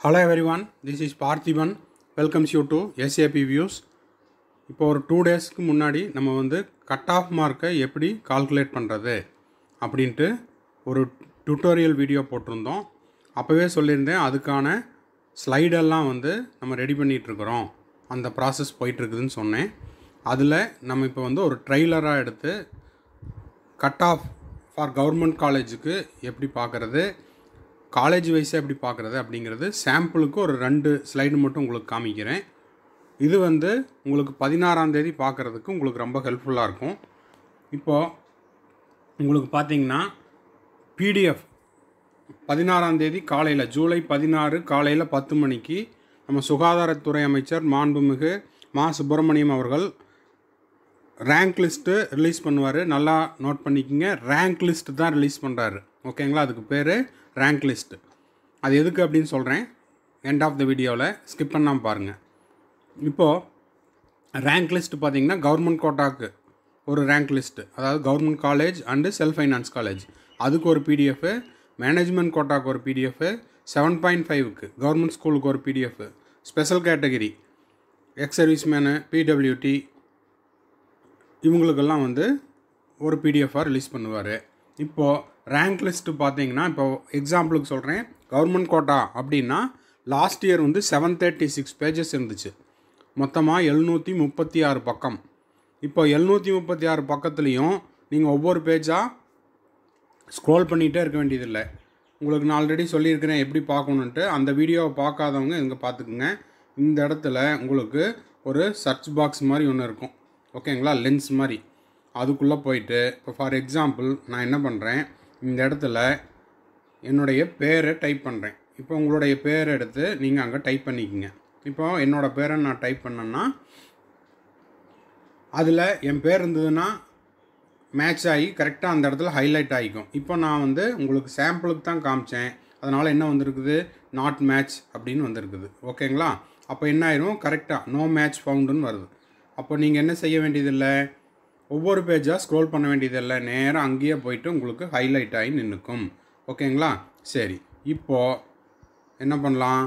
hello everyone this is Parthiban welcomes you to SAP views இப்போ ஒரு two டேஸ்க்கு முன்னாடி நம்ம வந்து கட் ஆஃப் மார்க்கை எப்படி கால்குலேட் பண்ணுறது அப்படின்ட்டு ஒரு டுட்டோரியல் வீடியோ போட்டிருந்தோம் அப்போவே சொல்லியிருந்தேன் அதுக்கான ஸ்லைடெல்லாம் வந்து நம்ம ரெடி பண்ணிகிட்ருக்குறோம் அந்த ப்ராசஸ் போயிட்டுருக்குதுன்னு சொன்னேன் அதில் நம்ம இப்போ வந்து ஒரு ட்ரெய்லராக எடுத்து கட் ஆஃப் ஃபார் கவர்மெண்ட் காலேஜுக்கு எப்படி பார்க்குறது காலேஜ் வைஸாக எப்படி பார்க்குறது அப்படிங்கிறது சாம்பிளுக்கு ஒரு ரெண்டு ஸ்லைடு மட்டும் உங்களுக்கு காமிக்கிறேன் இது வந்து உங்களுக்கு பதினாறாம் தேதி பார்க்குறதுக்கு உங்களுக்கு ரொம்ப ஹெல்ப்ஃபுல்லாக இருக்கும் இப்போது உங்களுக்கு பார்த்தீங்கன்னா பிடிஎஃப் பதினாறாம் தேதி காலையில் ஜூலை பதினாறு காலையில் பத்து மணிக்கு நம்ம சுகாதாரத்துறை அமைச்சர் மாண்புமிகு மா சுப்பிரமணியம் அவர்கள் ரேங்க் லிஸ்ட்டு ரிலீஸ் பண்ணுவார் நல்லா நோட் பண்ணிக்கோங்க ரேங்க் லிஸ்ட் தான் ரிலீஸ் பண்ணுறாரு ஓகேங்களா அதுக்கு பேர் ரேங்க் லிஸ்ட்டு அது எதுக்கு அப்படின்னு சொல்கிறேன் எண்ட் ஆஃப் த வீடியோவில் ஸ்கிப் பண்ணாமல் பாருங்கள் இப்போது ரேங்க் லிஸ்ட் பார்த்தீங்கன்னா கவர்மெண்ட் கோட்டாக்கு ஒரு ரேங்க் லிஸ்ட்டு அதாவது government college and self finance college அதுக்கு ஒரு பிடிஎஃப் மேனேஜ்மெண்ட் கோட்டாக்கு ஒரு பிடிஎஃப் செவன் பாயிண்ட் ஃபைவ்க்கு கவர்மெண்ட் ஸ்கூலுக்கு ஒரு PDF special category ex service men PWD இவங்களுக்கெல்லாம் வந்து ஒரு பிடிஎஃபாக ரிலீஸ் பண்ணுவார் இப்போது ரேங்க் லிஸ்ட்டு பார்த்தீங்கன்னா இப்போ எக்ஸாம்பிளுக்கு சொல்கிறேன் கவர்மெண்ட் கோட்டா அப்படின்னா லாஸ்ட் இயர் வந்து செவன் தேர்ட்டி சிக்ஸ் பேஜஸ் இருந்துச்சு மொத்தமாக எழுநூற்றி முப்பத்தி ஆறு பக்கம் இப்போ எழுநூற்றி முப்பத்தி ஆறு பக்கத்துலேயும் நீங்கள் ஒவ்வொரு பேஜாக ஸ்க்ரோல் பண்ணிகிட்டே இருக்க வேண்டியதில்லை உங்களுக்கு நான் ஆல்ரெடி சொல்லியிருக்கிறேன் எப்படி பார்க்கணுன்ட்டு அந்த வீடியோவை பார்க்காதவங்க இங்கே பார்த்துக்குங்க இந்த இடத்துல உங்களுக்கு ஒரு சர்ச் பாக்ஸ் மாதிரி ஒன்று இருக்கும் ஓகேங்களா லென்ஸ் மாதிரி அதுக்குள்ளே போயிட்டு இப்போ ஃபார் எக்ஸாம்பிள் நான் என்ன பண்ணுறேன் இந்த இடத்துல என்னுடைய பேரை டைப் பண்ணுறேன் இப்போ உங்களுடைய பேரை எடுத்து நீங்கள் அங்கே டைப் பண்ணிக்கோங்க இப்போ என்னோடய பேரை நான் டைப் பண்ணேன்னா அதில் என் பேர் இருந்ததுன்னா மேட்ச் ஆகி கரெக்டாக அந்த இடத்துல ஹைலைட் ஆகிக்கும் இப்போ நான் வந்து உங்களுக்கு சாம்பிளுக்கு தான் காமிச்சேன் அதனால் என்ன வந்திருக்குது நாட் மேட்ச் அப்படின்னு வந்திருக்குது ஓகேங்களா அப்போ என்ன ஆயிரும் கரெக்டாக நோ மேட்ச் ஃபவுண்டுன்னு வருது அப்போ நீங்கள் என்ன செய்ய வேண்டியதில்லை ஒவ்வொரு பேஜாக ஸ்க்ரோல் பண்ண வேண்டியதில்லை நேராக அங்கேயே போயிட்டு உங்களுக்கு ஹைலைட் ஆகி நின்றுக்கும் ஓகேங்களா சரி இப்போது என்ன பண்ணலாம்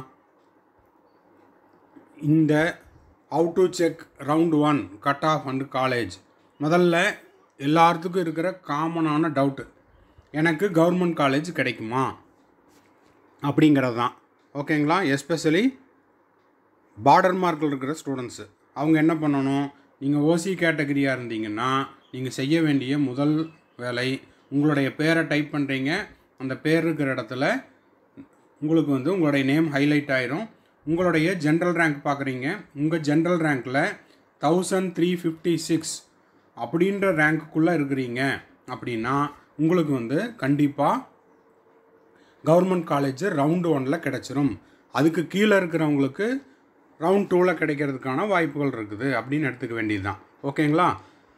இந்த how to check round one cut off and college முதல்ல எல்லாத்துக்கும் இருக்கிற காமனான டவுட்டு எனக்கு கவர்மெண்ட் காலேஜ் கிடைக்குமா அப்படிங்கிறது தான் ஓகேங்களா எஸ்பெஷலி பார்டர் மார்க்கில் இருக்கிற ஸ்டூடெண்ட்ஸு அவங்க என்ன பண்ணணும் நீங்கள் ஓசி கேட்டகரியாக இருந்தீங்கன்னா நீங்கள் செய்ய வேண்டிய முதல் வேலை உங்களுடைய பேரை டைப் பண்ணுறீங்க அந்த பேர் இருக்கிற இடத்துல உங்களுக்கு வந்து உங்களுடைய நேம் ஹைலைட் ஆயிரும் உங்களுடைய ஜென்ரல் ரேங்க் பார்க்குறீங்க உங்கள் ஜென்ரல் ரேங்க்கில் தௌசண்ட் த்ரீ ஃபிஃப்டி சிக்ஸ் அப்படின்ற ரேங்க்குள்ளே இருக்கிறீங்க அப்படின்னா உங்களுக்கு வந்து கண்டிப்பாக கவர்மெண்ட் காலேஜ் ரவுண்டு ஒனில் கிடச்சிரும் அதுக்கு கீழே இருக்கிறவங்களுக்கு ரவுண்ட் டூவில் கிடைக்கிறதுக்கான வாய்ப்புகள் இருக்குது அப்படின்னு எடுத்துக்க வேண்டியது தான் ஓகேங்களா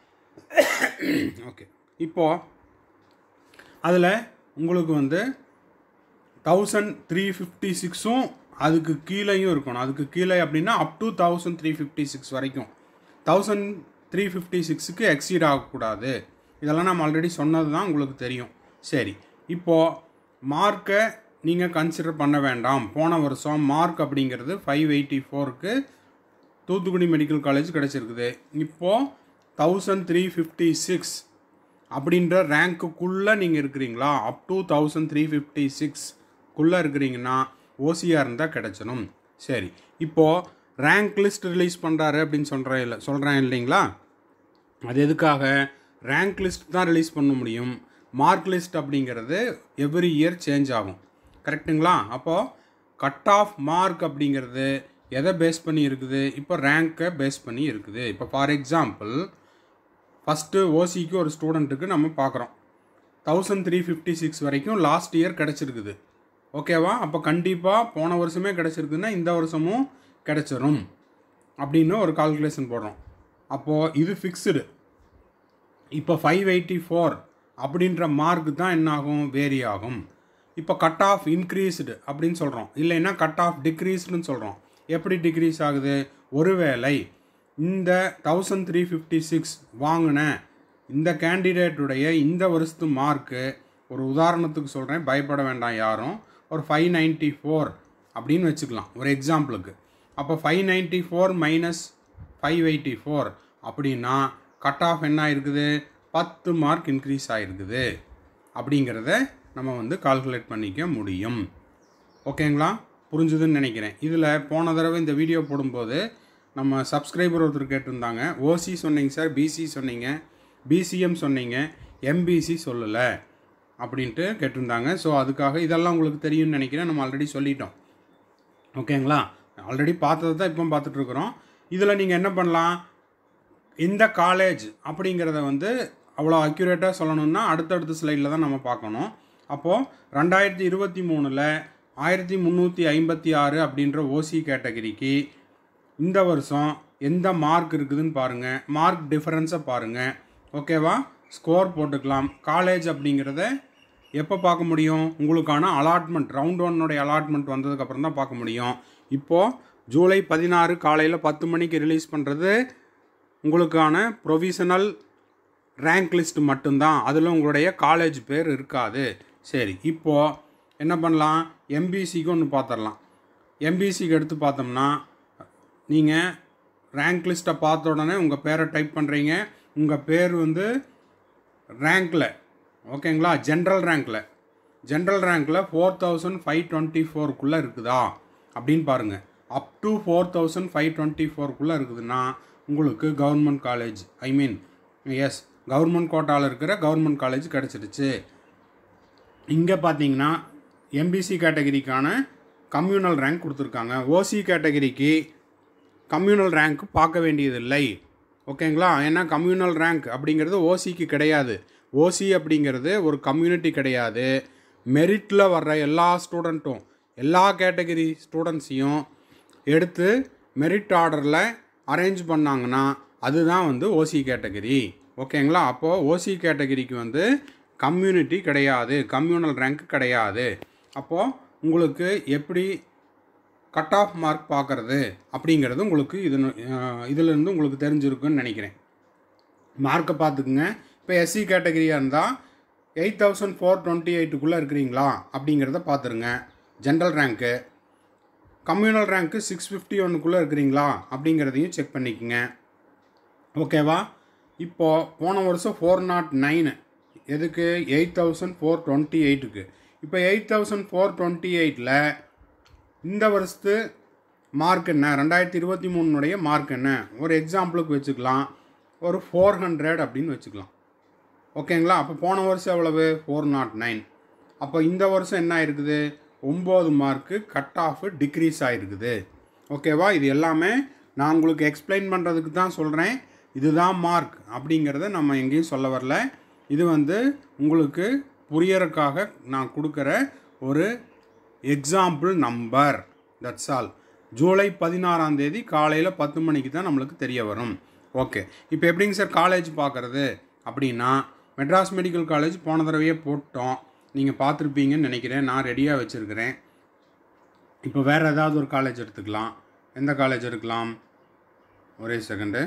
ஓகே இப்போது அதில் உங்களுக்கு வந்து தௌசண்ட் த்ரீ ஃபிஃப்டி சிக்ஸும் அதுக்கு கீழேயும் இருக்கணும் அதுக்கு கீழே அப்படின்னா up to thousand three fifty six வரைக்கும் தௌசண்ட் த்ரீ ஃபிஃப்டி சிக்ஸுக்கு எக்ஸீட் ஆகக்கூடாது இதெல்லாம் நம்ம ஆல்ரெடி சொன்னது தான் உங்களுக்கு தெரியும் சரி இப்போது மார்க்கை நீங்கள் கன்சிடர் பண்ண வேண்டாம் போன வருஷம் மார்க் அப்படிங்கிறது ஃபைவ் எயிட்டி ஃபோருக்கு தூத்துக்குடி மெடிக்கல் காலேஜ் கிடச்சிருக்குது இப்போது தௌசண்ட் த்ரீ ஃபிஃப்டி சிக்ஸ் அப்படின்ற ரேங்க்குள்ளே நீங்கள் இருக்கிறீங்களா up to thousand three fifty சிக்ஸ்க்குள்ளே இருக்கிறீங்கன்னா ஓசியாக இருந்தால் கிடச்சிடும் சரி இப்போது ரேங்க் லிஸ்ட் ரிலீஸ் பண்ணுறாரு அப்படின்னு சொல்கிறேன் இல்லை சொல்கிறேன் இல்லைங்களா அது எதுக்காக ரேங்க் லிஸ்ட் தான் ரிலீஸ் பண்ண முடியும் மார்க் லிஸ்ட் அப்படிங்கிறது எவ்ரி இயர் சேஞ்ச் ஆகும் கரெக்டுங்களா அப்போது கட் ஆஃப் மார்க் அப்படிங்கிறது எதை பேஸ் பண்ணி இருக்குது இப்போ ரேங்க்கை பேஸ் பண்ணி இருக்குது இப்போ ஃபார் எக்ஸாம்பிள் ஃபஸ்ட்டு ஓசிக்கு ஒரு ஸ்டூடெண்ட்டுக்கு நம்ம பார்க்குறோம் தௌசண்ட் த்ரீ ஃபிஃப்டி சிக்ஸ் வரைக்கும் லாஸ்ட் இயர் கிடச்சிருக்குது ஓகேவா அப்போ கண்டிப்பாக போன வருஷமே கிடச்சிருக்குன்னா இந்த வருஷமும் கிடச்சிரும் அப்படின்னு ஒரு கால்குலேஷன் போடுறோம் அப்போது இது ஃபிக்ஸ்டு இப்போ ஃபைவ் எயிட்டி ஃபோர் அப்படின்ற மார்க் தான் என்ன ஆகும் வேரி ஆகும் இப்போ கட் ஆஃப் இன்க்ரீஸ்டு அப்படின்னு சொல்கிறோம் இல்லைன்னா கட் ஆஃப் டிக்ரீஸ்டுன்னு சொல்கிறோம் எப்படி டிக்ரீஸ் ஆகுது ஒருவேளை இந்த தௌசண்ட் த்ரீ ஃபிஃப்டி சிக்ஸ் வாங்கின இந்த கேண்டிடேட்டுடைய இந்த வருஷத்து மார்க்கு ஒரு உதாரணத்துக்கு சொல்கிறேன் பயப்பட வேண்டாம் யாரும் ஒரு ஃபைவ் நைன்ட்டி ஃபோர் அப்படின்னு வச்சுக்கலாம் ஒரு எக்ஸாம்பிளுக்கு அப்போ five ninety four minus five eighty four அப்படின்னா கட் ஆஃப் என்ன ஆயிருக்குது பத்து மார்க் இன்க்ரீஸ் ஆகிருக்குது அப்படிங்கிறத நம்ம வந்து கால்குலேட் பண்ணிக்க முடியும் ஓகேங்களா புரிஞ்சுதுன்னு நினைக்கிறேன் இதில் போன தடவை இந்த வீடியோ போடும்போது நம்ம சப்ஸ்கிரைபர் ஒருத்தர் கேட்டிருந்தாங்க ஓசி சொன்னீங்க சார் பிசி சொன்னீங்க பிசிஎம் சொன்னீங்க எம்பிசி சொல்லலை அப்படின்ட்டு கேட்டிருந்தாங்க ஸோ அதுக்காக இதெல்லாம் உங்களுக்கு தெரியும்னு நினைக்கிறேன் நம்ம ஆல்ரெடி சொல்லிட்டோம் ஓகேங்களா ஆல்ரெடி பார்த்தது தான் இப்போ பார்த்துட்ருக்குறோம் இதில் நீங்கள் என்ன பண்ணலாம் இந்த காலேஜ் அப்படிங்கிறத வந்து அவ்வளோ அக்யூரேட்டாக சொல்லணும்னா அடுத்தடுத்த ஸ்லைடில் தான் நம்ம பார்க்கணும் அப்போது ரெண்டாயிரத்தி இருபத்தி மூணில் ஆயிரத்தி முந்நூற்றி ஐம்பத்தி ஆறு அப்படின்ற ஓசி கேட்டகரிக்கு இந்த வருஷம் எந்த மார்க் இருக்குதுன்னு பாருங்கள் மார்க் டிஃபரன்ஸை பாருங்கள் ஓகேவா ஸ்கோர் போட்டுக்கலாம் காலேஜ் அப்படிங்கிறத எப்போ பார்க்க முடியும் உங்களுக்கான அலாட்மெண்ட் ரவுண்ட் ஒன்னுடைய அலாட்மெண்ட் வந்ததுக்கப்புறம் தான் பார்க்க முடியும் இப்போது ஜூலை பதினாறு காலையில் பத்து மணிக்கு ரிலீஸ் பண்ணுறது உங்களுக்கான ப்ரொவிஷனல் ரேங்க் லிஸ்ட் மட்டும்தான் அதில் உங்களுடைய காலேஜ் பேர் இருக்காது சரி இப்போது என்ன பண்ணலாம் எம்பிசிக்கு ஒன்று பார்த்துடலாம் எம்பிசிக்கு எடுத்து பார்த்தோம்னா நீங்கள் ரேங்க் லிஸ்ட்டை பார்த்த உடனே உங்கள் பேரை டைப் பண்ணுறீங்க உங்கள் பேர் வந்து ரேங்க்கில் ஓகேங்களா ஜென்ரல் ரேங்க்கில் ஜென்ரல் ரேங்க்கில் ஃபோர் தௌசண்ட் ஃபைவ் டுவெண்ட்டி ஃபோருக்குள்ளே இருக்குதா அப்படின்னு பாருங்கள் up to four thousand five twenty ஃபோருக்குள்ளே இருக்குதுன்னா உங்களுக்கு government college I mean yes government கோட்டாவில் இருக்கிற கவர்மெண்ட் காலேஜ் கிடச்சிருச்சு இங்கே பார்த்தீங்கன்னா எம்பிசி கேட்டகரிக்கான கம்யூனல் ரேங்க் கொடுத்துருக்காங்க ஓசி கேட்டகரிக்கு கம்யூனல் ரேங்க் பார்க்க வேண்டியதில்லை ஓகேங்களா ஏன்னா கம்யூனல் ரேங்க் அப்படிங்கிறது ஓசிக்கு கிடையாது ஓசி அப்படிங்கிறது ஒரு கம்யூனிட்டி கிடையாது மெரிட்டில் வர்ற எல்லா ஸ்டூடெண்ட்டும் எல்லா கேட்டகரி ஸ்டூடெண்ட்ஸையும் எடுத்து மெரிட் ஆர்டரில் அரேஞ்ச் பண்ணாங்கன்னா அதுதான் வந்து ஓசி கேட்டகரி ஓகேங்களா அப்போது ஓசி கேட்டகரிக்கு வந்து கம்யூனிட்டி கிடையாது கம்யூனல் ரேங்க் கிடையாது அப்போது உங்களுக்கு எப்படி கட் ஆஃப் மார்க் பார்க்குறது அப்படிங்கிறது உங்களுக்கு இது இதிலேருந்து உங்களுக்கு தெரிஞ்சிருக்குன்னு நினைக்கிறேன் மார்க்கை பார்த்துக்குங்க இப்போ எஸ்சி கேட்டகரியாக இருந்தால் எயிட் தௌசண்ட் ஃபோர் டுவெண்ட்டி எயிட்டுக்குள்ளே இருக்கிறீங்களா அப்படிங்கிறத பார்த்துருங்க ஜென்ரல் ரேங்க்கு கம்யூனல் ரேங்க்கு சிக்ஸ் ஃபிஃப்டி ஒன்றுக்குள்ளே இருக்கிறீங்களா அப்படிங்கிறதையும் செக் பண்ணிக்கோங்க ஓகேவா இப்போது போன வருஷம் ஃபோர் நாட் நைனு எதுக்கு எயிட் தௌசண்ட் ஃபோர் டுவெண்ட்டி எயிட்டுக்கு இப்போ எயிட் தௌசண்ட் ஃபோர் டுவெண்ட்டி எயிட்டில் இந்த வருஷத்து மார்க் என்ன ரெண்டாயிரத்தி இருபத்தி மூணுனுடைய மார்க் என்ன ஒரு எக்ஸாம்பிளுக்கு வச்சுக்கலாம் ஒரு ஃபோர் ஹண்ட்ரட் அப்படின்னு வச்சுக்கலாம் ஓகேங்களா அப்போ போன வருஷம் எவ்வளவு ஃபோர் நாட் நைன் அப்போ இந்த வருஷம் என்ன ஆயிருக்குது ஒம்பது மார்க்கு கட் ஆஃப் டிக்ரீஸ் ஆகிருக்குது ஓகேவா இது எல்லாமே நான் உங்களுக்கு எக்ஸ்பிளைன் பண்ணுறதுக்கு தான் சொல்கிறேன் இதுதான் மார்க் அப்படிங்கிறத நம்ம எங்கேயும் சொல்ல வரல இது வந்து உங்களுக்கு புரியறதுக்காக நான் கொடுக்குற ஒரு எக்ஸாம்பிள் நம்பர் தட்ஸ் ஆல் ஜூலை பதினாறாம் தேதி காலையில் பத்து மணிக்கு தான் நம்மளுக்கு தெரிய வரும் ஓகே இப்போ எப்படிங்க சார் காலேஜ் பார்க்குறது அப்படின்னா மெட்ராஸ் மெடிக்கல் காலேஜ் போன தடவையே போட்டோம் நீங்கள் பார்த்துருப்பீங்கன்னு நினைக்கிறேன் நான் ரெடியாக வச்சுருக்கிறேன் இப்போ வேறு ஏதாவது ஒரு காலேஜ் எடுத்துக்கலாம் எந்த காலேஜ் எடுக்கலாம் ஒரே செகண்டு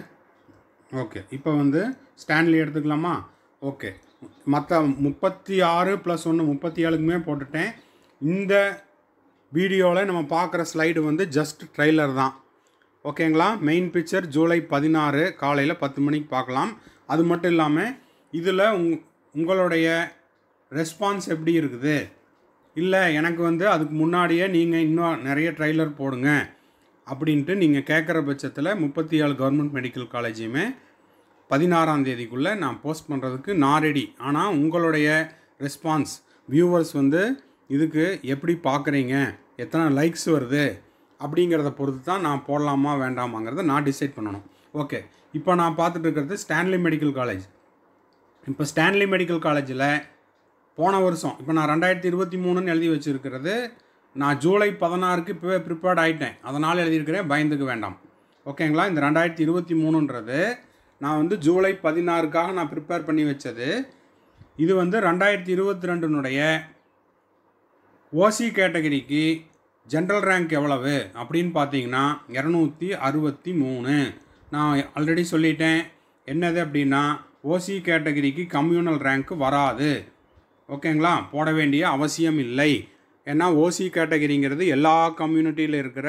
ஓகே இப்போ வந்து ஸ்டான்லி எடுத்துக்கலாமா ஓகே மற்ற முப்பத்தி ஆறு ப்ளஸ் ஒன்று முப்பத்தி ஏழுக்குமே போட்டுட்டேன் இந்த வீடியோவில் நம்ம பார்க்குற ஸ்லைடு வந்து ஜஸ்ட் ட்ரெய்லர் தான் ஓகேங்களா மெயின் பிக்சர் ஜூலை பதினாறு காலையில் பத்து மணிக்கு பார்க்கலாம் அது மட்டும் இல்லாமல் இதில் உங் உங்களுடைய ரெஸ்பான்ஸ் எப்படி இருக்குது இல்லை எனக்கு வந்து அதுக்கு முன்னாடியே நீங்கள் இன்னும் நிறைய ட்ரெய்லர் போடுங்க அப்படின்ட்டு நீங்கள் கேட்குற பட்சத்தில் முப்பத்தி ஏழு கவர்மெண்ட் மெடிக்கல் காலேஜையுமே பதினாறாம் தேதிக்குள்ளே நான் போஸ்ட் பண்ணுறதுக்கு நான் ரெடி ஆனால் உங்களுடைய ரெஸ்பான்ஸ் வியூவர்ஸ் வந்து இதுக்கு எப்படி பார்க்குறீங்க எத்தனை லைக்ஸ் வருது அப்படிங்கிறத பொறுத்து தான் நான் போடலாமா வேண்டாமாங்கிறத நான் டிசைட் பண்ணணும் ஓகே இப்போ நான் பார்த்துட்டு இருக்கிறது ஸ்டான்லி மெடிக்கல் காலேஜ் இப்போ ஸ்டான்லி மெடிக்கல் காலேஜில் போன வருஷம் இப்போ நான் ரெண்டாயிரத்தி இருபத்தி மூணுன்னு எழுதி வச்சுருக்கிறது நான் ஜூலை பதினாறுக்கு இப்போவே ப்ரிப்பேர்ட் ஆகிட்டேன் அதனால் எழுதியிருக்கிறேன் பயந்துக்க வேண்டாம் ஓகேங்களா இந்த ரெண்டாயிரத்தி இருபத்தி மூணுன்றது நான் வந்து ஜூலை பதினாறுக்காக நான் ப்ரிப்பேர் பண்ணி வச்சது இது வந்து ரெண்டாயிரத்தி இருபத்தி ரெண்டுனுடைய ஓசி கேட்டகரிக்கு ஜென்ரல் ரேங்க் எவ்வளவு அப்படின்னு பார்த்தீங்கன்னா இரநூத்தி அறுபத்தி மூணு நான் ஆல்ரெடி சொல்லிட்டேன் என்னது அப்படின்னா ஓசி கேட்டகரிக்கு கம்யூனல் ரேங்க் வராது ஓகேங்களா போட வேண்டிய அவசியம் இல்லை ஏன்னா ஓசி கேட்டகரிங்கிறது எல்லா கம்யூனிட்டியில் இருக்கிற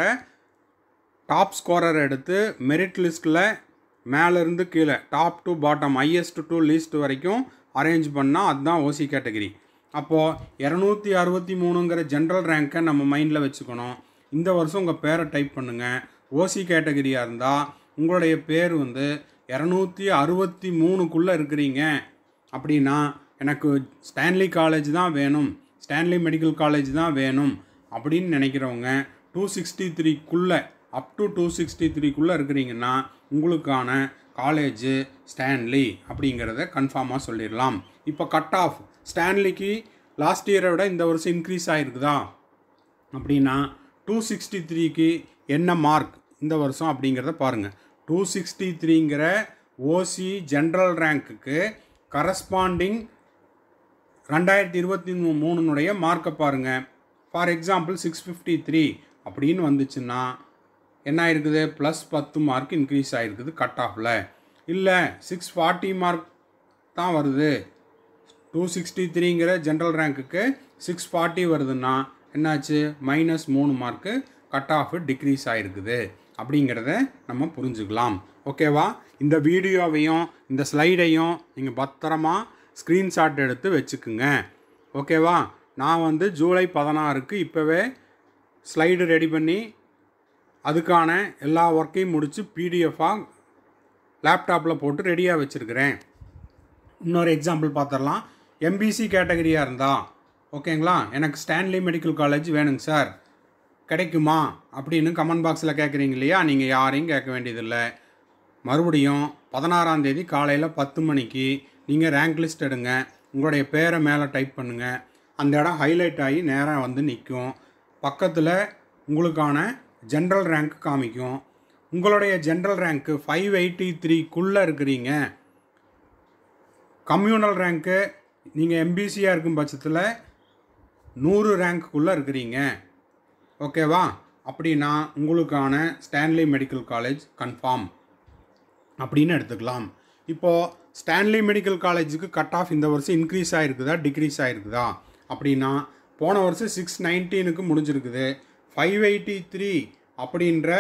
டாப் ஸ்கோரர் எடுத்து மெரிட் லிஸ்ட்டில் மேலேருந்து கீழே top to bottom highest to least வரைக்கும் அரேஞ்ச் பண்ணால் அதுதான் ஓசி கேட்டகரி அப்போது இரநூத்தி அறுபத்தி மூணுங்கிற ஜென்ரல் ரேங்க்கை நம்ம மைண்டில் வச்சுக்கணும் இந்த வருஷம் உங்கள் பேரை டைப் பண்ணுங்கள் ஓசி கேட்டகரியாக இருந்தால் உங்களுடைய பேர் வந்து இரநூத்தி அறுபத்தி மூணுக்குள்ளே இருக்கிறீங்க அப்படின்னா எனக்கு ஸ்டான்லி காலேஜ் தான் வேணும் ஸ்டான்லி மெடிக்கல் காலேஜ் தான் வேணும் அப்படின்னு நினைக்கிறவங்க டூ சிக்ஸ்டி த்ரீக்குள்ளே அப் டு டூ சிக்ஸ்டி த்ரீக்குள்ளே இருக்கிறீங்கன்னா உங்களுக்கான காலேஜு ஸ்டான்லி அப்படிங்கிறத கன்ஃபார்மாக சொல்லிடலாம் இப்போ கட் ஆஃப் ஸ்டான்லிக்கு லாஸ்ட் இயரை விட இந்த வருஷம் இன்க்ரீஸ் ஆகிருக்குதா அப்படின்னா டூ சிக்ஸ்டி த்ரீக்கு என்ன மார்க் இந்த வருஷம் அப்படிங்கிறத பாருங்கள் டூ சிக்ஸ்டி த்ரீங்கிற ஓசி ஜென்ரல் ரேங்க்குக்கு கரஸ்பாண்டிங் ரெண்டாயிரத்தி இருபத்தி மூணுனுடைய மார்க்கை பாருங்கள் for example six fifty three அப்படின்னு வந்துச்சுன்னா என்ன ஆயிருக்குது ப்ளஸ் பத்து மார்க் இன்க்ரீஸ் ஆகிருக்குது கட் ஆஃபில் இல்லை சிக்ஸ் ஃபார்ட்டி மார்க் தான் வருது டூ சிக்ஸ்டி த்ரீங்கிற ஜென்ரல் ரேங்க்குக்கு சிக்ஸ் ஃபார்ட்டி வருதுன்னா என்னாச்சு மைனஸ் மூணு மார்க்கு கட் ஆஃப் டிக்ரீஸ் ஆகிருக்குது அப்படிங்கிறத நம்ம புரிஞ்சுக்கலாம் ஓகேவா இந்த வீடியோவையும் இந்த ஸ்லைடையும் நீங்கள் பத்திரமா ஸ்க்ரீன்ஷாட் எடுத்து வச்சுக்குங்க ஓகேவா நான் வந்து ஜூலை பதினாறுக்கு இப்போவே ஸ்லைடு ரெடி பண்ணி அதுக்கான எல்லா ஒர்க்கையும் முடித்து பிடிஎஃபாக லேப்டாப்பில் போட்டு ரெடியாக வச்சுருக்கிறேன் இன்னொரு எக்ஸாம்பிள் பார்த்துடலாம் எம்பிசி கேட்டகரியாக இருந்தா ஓகேங்களா எனக்கு ஸ்டான்லி மெடிக்கல் காலேஜ் வேணுங்க சார் கிடைக்குமா அப்படின்னு கமெண்ட் பாக்ஸில் கேட்குறீங்க இல்லையா நீங்கள் யாரையும் கேட்க வேண்டியதில்லை மறுபடியும் பதினாறாம் தேதி காலையில் பத்து மணிக்கு நீங்கள் ரேங்க் லிஸ்ட் எடுங்க உங்களுடைய பேரை மேலே டைப் பண்ணுங்கள் அந்த இடம் ஹைலைட் ஆகி நேராக வந்து நிற்கும் பக்கத்தில் உங்களுக்கான ஜென்ரல் ரேங்க் காமிக்கும் உங்களுடைய ஜென்ரல் ரேங்க்கு ஃபைவ் எயிட்டி த்ரீக்குள்ளே இருக்கிறீங்க கம்யூனல் ரேங்க்கு நீங்கள் எம்பிசியாக இருக்கும் பட்சத்தில் நூறு ரேங்க்குள்ளே இருக்கிறீங்க ஓகேவா அப்படின்னா உங்களுக்கான ஸ்டான்லி மெடிக்கல் காலேஜ் கன்ஃபார்ம் அப்படின்னு எடுத்துக்கலாம் இப்போது ஸ்டான்லி மெடிக்கல் காலேஜுக்கு கட் ஆஃப் இந்த வருஷம் இன்க்ரீஸ் ஆகிருக்குதா டிக்ரீஸ் ஆகிருக்குதா அப்படின்னா போன வருஷம் சிக்ஸ் நைன்டீனுக்கு முடிஞ்சிருக்குது ஃபைவ் எயிட்டி த்ரீ அப்படின்ற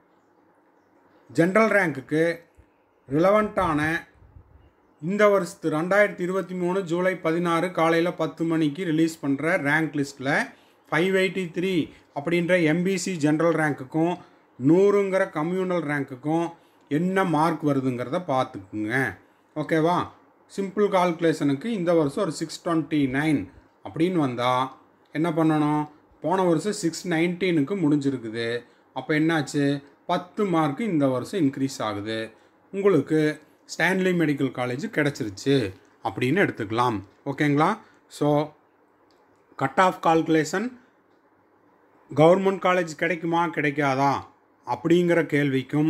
ஜென்ரல் ரேங்க்குக்கு ரிலவெண்ட்டான இந்த வருஷத்து ரெண்டாயிரத்தி இருபத்தி மூணு ஜூலை பதினாறு காலையில் பத்து மணிக்கு ரிலீஸ் பண்ணுற ரேங்க் லிஸ்ட்டில் ஃபைவ் எயிட்டி த்ரீ அப்படின்ற எம்பிசி ஜென்ரல் ரேங்க்குக்கும் நூறுங்கிற கம்யூனல் ரேங்க்குக்கும் என்ன மார்க் வருதுங்கிறத பார்த்துக்குங்க ஓகேவா சிம்பிள் கால்குலேஷனுக்கு இந்த வருஷம் ஒரு சிக்ஸ் டுவெண்ட்டி நைன் அப்படின்னு வந்தால் என்ன பண்ணணும் போன வருஷம் சிக்ஸ் நைன்டீனுக்கு முடிஞ்சிருக்குது அப்போ என்னாச்சு பத்து மார்க்கு இந்த வருஷம் இன்க்ரீஸ் ஆகுது உங்களுக்கு ஸ்டான்லி மெடிக்கல் காலேஜ் கிடச்சிருச்சு அப்படின்னு எடுத்துக்கலாம் ஓகேங்களா so cut off calculation government college கிடைக்குமா கிடைக்காதா அப்படிங்கிற கேள்விக்கும்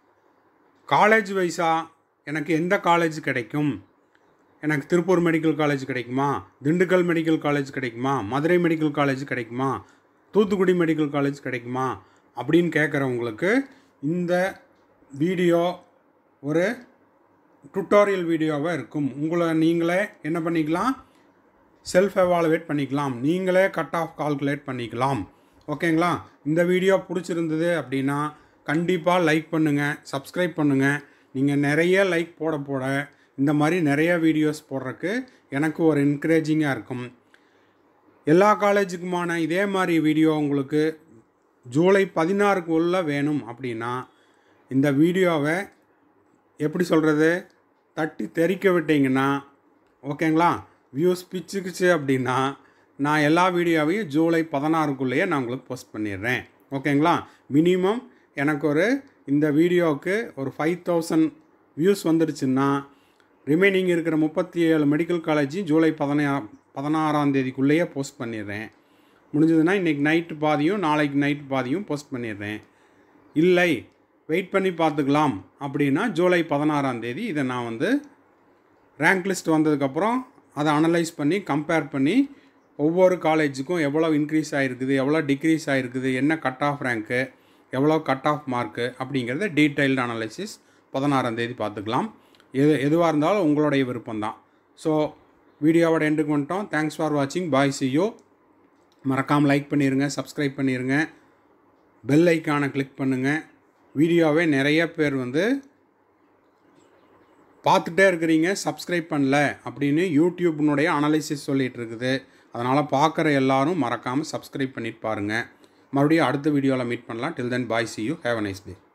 காலேஜ் வைஸாக எனக்கு எந்த காலேஜ் கிடைக்கும் எனக்கு திருப்பூர் மெடிக்கல் காலேஜ் கிடைக்குமா திண்டுக்கல் மெடிக்கல் காலேஜ் கிடைக்குமா மதுரை மெடிக்கல் காலேஜ் கிடைக்குமா தூத்துக்குடி மெடிக்கல் காலேஜ் கிடைக்குமா அப்படின்னு கேட்குறவங்களுக்கு இந்த வீடியோ ஒரு டுட்டோரியல் வீடியோவாக இருக்கும் உங்களை நீங்களே என்ன பண்ணிக்கலாம் செல்ஃப் எவாலுவேட் பண்ணிக்கலாம் நீங்களே கட் ஆஃப் கால்குலேட் பண்ணிக்கலாம் ஓகேங்களா இந்த வீடியோ பிடிச்சிருந்தது அப்படின்னா கண்டிப்பாக லைக் பண்ணுங்கள் சப்ஸ்கிரைப் பண்ணுங்கள் நீங்கள் நிறைய லைக் போட போட இந்த மாதிரி நிறைய வீடியோஸ் போடுறக்கு எனக்கு ஒரு என்கரேஜிங்காக இருக்கும் எல்லா காலேஜுக்குமான இதே மாதிரி வீடியோ உங்களுக்கு ஜூலை பதினாறுக்கு உள்ள வேணும் அப்படின்னா இந்த வீடியோவை எப்படி சொல்கிறது தட்டி தெறிக்க விட்டீங்கன்னா ஓகேங்களா வியூஸ் பிச்சுக்குச்சு அப்படின்னா நான் எல்லா வீடியோவையும் ஜூலை பதினாறுக்குள்ளேயே நான் உங்களுக்கு போஸ்ட் பண்ணிடுறேன் ஓகேங்களா மினிமம் எனக்கு ஒரு இந்த வீடியோவுக்கு ஒரு ஃபைவ் தௌசண்ட் வியூஸ் வந்துடுச்சுன்னா ரிமைனிங் இருக்கிற முப்பத்தி ஏழு மெடிக்கல் காலேஜையும் ஜூலை பதினா பதினாறாம் தேதிக்குள்ளேயே போஸ்ட் பண்ணிடுறேன் முடிஞ்சதுன்னா இன்றைக்கி நைட்டு பாதியும் நாளைக்கு நைட்டு பாதியும் போஸ்ட் பண்ணிடுறேன் இல்லை வெயிட் பண்ணி பார்த்துக்கலாம் அப்படின்னா ஜூலை பதினாறாம் தேதி இதை நான் வந்து ரேங்க் லிஸ்ட் வந்ததுக்கப்புறம் அதை அனலைஸ் பண்ணி கம்பேர் பண்ணி ஒவ்வொரு காலேஜுக்கும் எவ்வளோ இன்க்ரீஸ் ஆகிருக்குது எவ்வளோ டிக்ரீஸ் ஆகிருக்குது என்ன கட் ஆஃப் ரேங்க்கு எவ்வளோ கட் ஆஃப் மார்க்கு அப்படிங்கிறத டீட்டெயில்டு அனலைசிஸ் பதினாறாம் தேதி பார்த்துக்கலாம் எது எதுவாக இருந்தாலும் உங்களுடைய விருப்பம் தான் ஸோ வீடியோவோட எண்டுக்கு வந்துட்டோம் தேங்க்ஸ் ஃபார் வாட்சிங் பாய் சி யூ மறக்காமல் லைக் பண்ணிடுங்க சப்ஸ்கிரைப் பண்ணிடுங்க பெல் ஐக்கானை கிளிக் பண்ணுங்கள் வீடியோவே நிறைய பேர் வந்து பார்த்துட்டே இருக்கிறீங்க சப்ஸ்கிரைப் பண்ணல அப்படின்னு யூடியூப்னுடைய அனலைசிஸ் சொல்லிகிட்டு இருக்குது அதனால் பார்க்குற எல்லாரும் மறக்காமல் சப்ஸ்கிரைப் பண்ணிட்டு பாருங்கள் மறுபடியும் அடுத்த வீடியோவில் மீட் பண்ணலாம் till then bye see you have a nice day